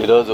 ఈరోజు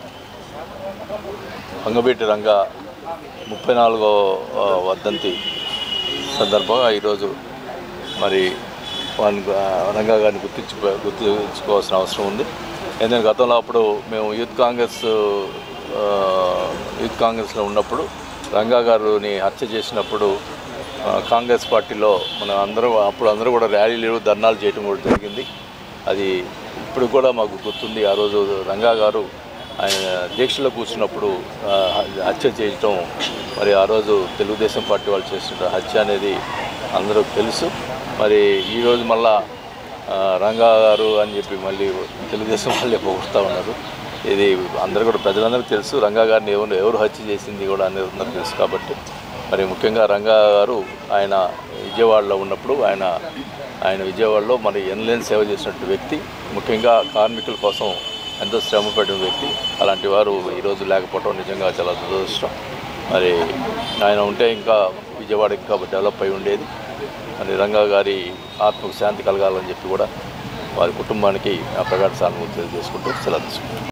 వంగబీటి రంగ ముప్పై నాలుగో ఆ, వర్ధంతి సందర్భంగా ఈరోజు మరి వాని ఆ, రంగా గారిని గుర్తించు గుర్తించుకోవాల్సిన అవసరం ఉంది ఎందుకంటే గతంలో అప్పుడు మేము యూత్ కాంగ్రెస్ ఆ, యూత్ కాంగ్రెస్లో ఉన్నప్పుడు రంగా గారిని హత్య చేసినప్పుడు ఆ, కాంగ్రెస్ పార్టీలో మన అందరూ అప్పుడు అందరూ కూడా ర్యాలీలు ధర్నాలు చేయడం కూడా జరిగింది అది ఇప్పుడు కూడా మాకు గుర్తుంది ఆ రోజు రంగా గారు ఆయన దీక్షలో కూర్చున్నప్పుడు ఆ, హత్య చేయటం మరి ఆ రోజు తెలుగుదేశం పార్టీ వాళ్ళు చేసిన హత్య అనేది అందరూ తెలుసు మరి ఈరోజు మళ్ళా ఆ, రంగా గారు అని చెప్పి మళ్ళీ తెలుగుదేశం వాళ్ళే పొగుడుతూ ఉన్నారు ఇది అందరూ కూడా ప్రజలందరికీ తెలుసు రంగా గారిని ఎవరు ఎవరు హత్య చేసింది కూడా అనేది అందరికీ తెలుసు కాబట్టి మరి ముఖ్యంగా రంగా గారు ఆయన విజయవాడలో ఉన్నప్పుడు ఆయన ఆయన విజయవాడలో మరి ఎన్లేని సేవ చేసినట్టు వ్యక్తి ముఖ్యంగా కార్మికుల కోసం ఎంతో శ్రమ పడిన వ్యక్తి అలాంటి వారు ఈరోజు లేకపోవడం నిజంగా చాలా దురదృష్టం మరి ఆయన ఉంటే ఇంకా విజయవాడ ఇంకా డెవలప్ అయి ఉండేది మరి రంగా గారి ఆత్మకు శాంతి కలగాలని చెప్పి కూడా వారి కుటుంబానికి ఆ ప్రగాఢ సానుభూతి తెలియజేసుకుంటూ సెలవు తీసుకుంటాం